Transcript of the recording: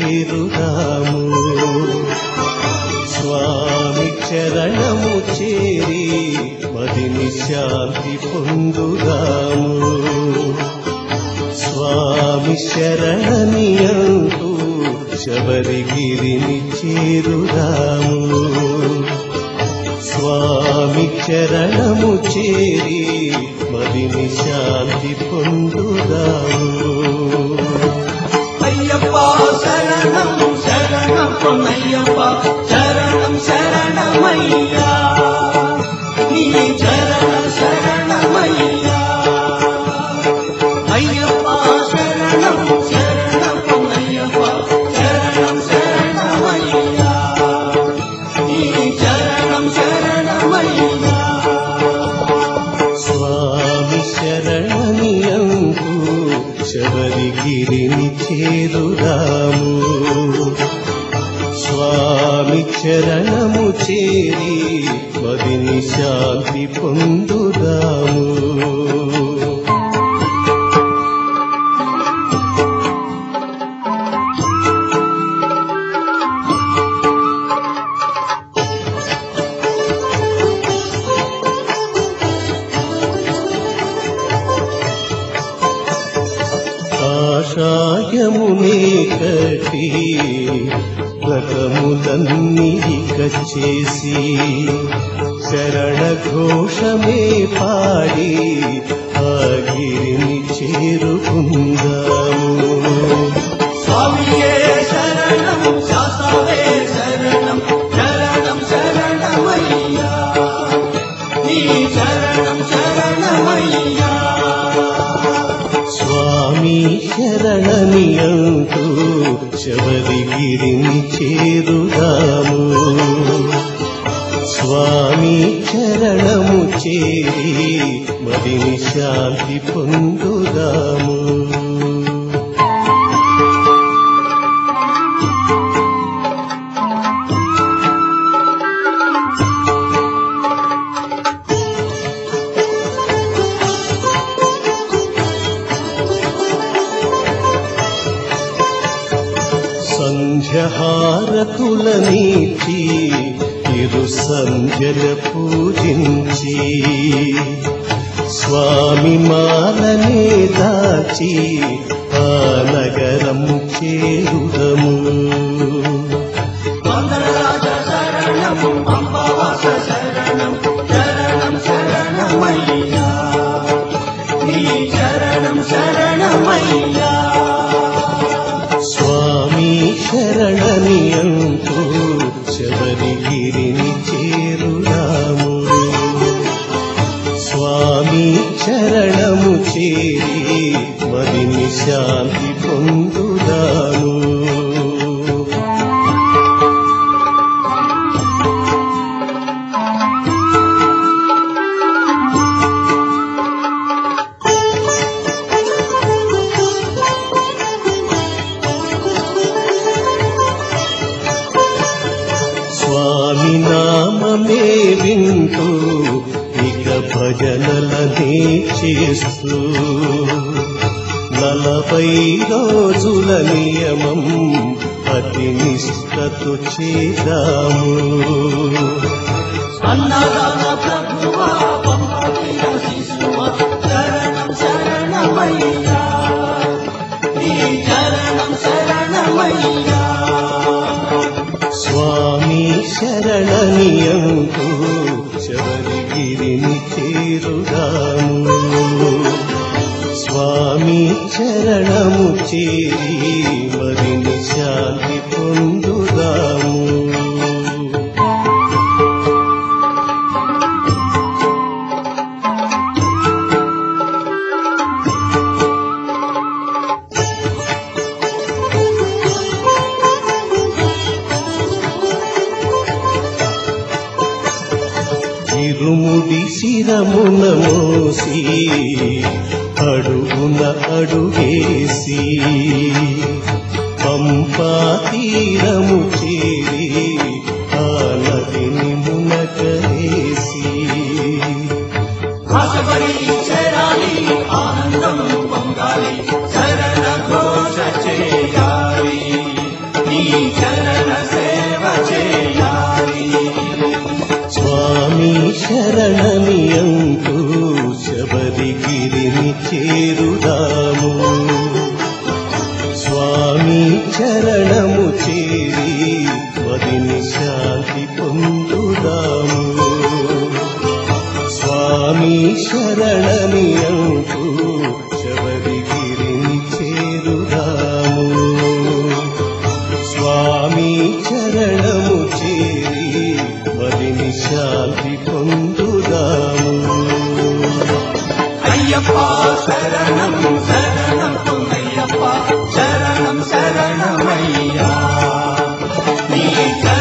చేరుదాము స్వామి చరణము చేరి మదిని శాంతి పొందుదాము స్వామి శరణని అంటూ శబరిగిరిని చేరుదాము స్వామి చరణము చేరి మదిని శాంతి పొందుదాము అయ్యప్ప శరణం శరణం అయ్యప్ప శరణం శరణమయ్యా నీ చరణ శరణమయ్యా అయ్యప్ప శరణం శరణం అయ్యప్ప శరణం శరణమయ్యా నీ చరణం శరణమయ్యా స్వామి శరణని అంటూ శబరిగిరిని చేరుదాము స్వామి చరణము చేరి మదిని శాంతి పొందుదాము ఆశాయమునే కటి వ్రతములన్నీ చేసి శరణ ఘోషమే పాడి ఆగిరిని చేరుకుందాము స్వామియే శరణం శాసవే శరణం శరణం శరణమయ్యా నీ శరణం శరణమయ్యా స్వామి శరణని అంటూ శబరిగిరిని చేరుదాము స్వామి చరణము చేరి మదిని శాంతి పొందుదాము సంధ్యహారతులనీచి ఇరు సంధ్యల పూజించి స్వామి మాలనే దాచి ఆ నగరం చేరుదము మంగళరాజ శరణం పంపవాస శరణం శరణం శరణమయ్యా నీ శరణం శరణమయ్యా స్వామి శరణని అంటూ శబరిగిరిని చేరుదాము స్వామి చరణము చేరి మదిని శాంతి పొందుదాము స్వామి నామమే వింటూ ఇక భజనలనే చేస్తూ నలభై రోజుల నియమం అతి నిష్ఠతో చేదాము అన్నదాన ప్రభువా పంపతీర శిశువ శరణం శరణమయ్యా నీ శరణం శరణమయ్యా స్వామి శరణని అంటూ శబరిగిరిని చేరుదాము స్వామి చరణము చేరి మరిని శాంతి పొందుదాము ఇరుముడి శిరమున మోసి అడుగున అడుగేసి పంపా తీరము చేరి ఆ నదిని మునకలేసి ఆశపడి చేరాలి ఆనందం పొందాలి శరణ ఘోష చేయాలి శరణని అంటూ శబరిగిరిని చేరుదాము స్వామి చరణము చేరి వదిని శాంతి పొందుదాము స్వామి శరణని అంటూ శబరిగిరిని చేరుదాము స్వామి చరణము చేరి వదిని శాంతి పొందుదాము అయ్యప్ప శరణం శరణం పొన్నయ్యప్ప శరణం శరణమయ్యా నీ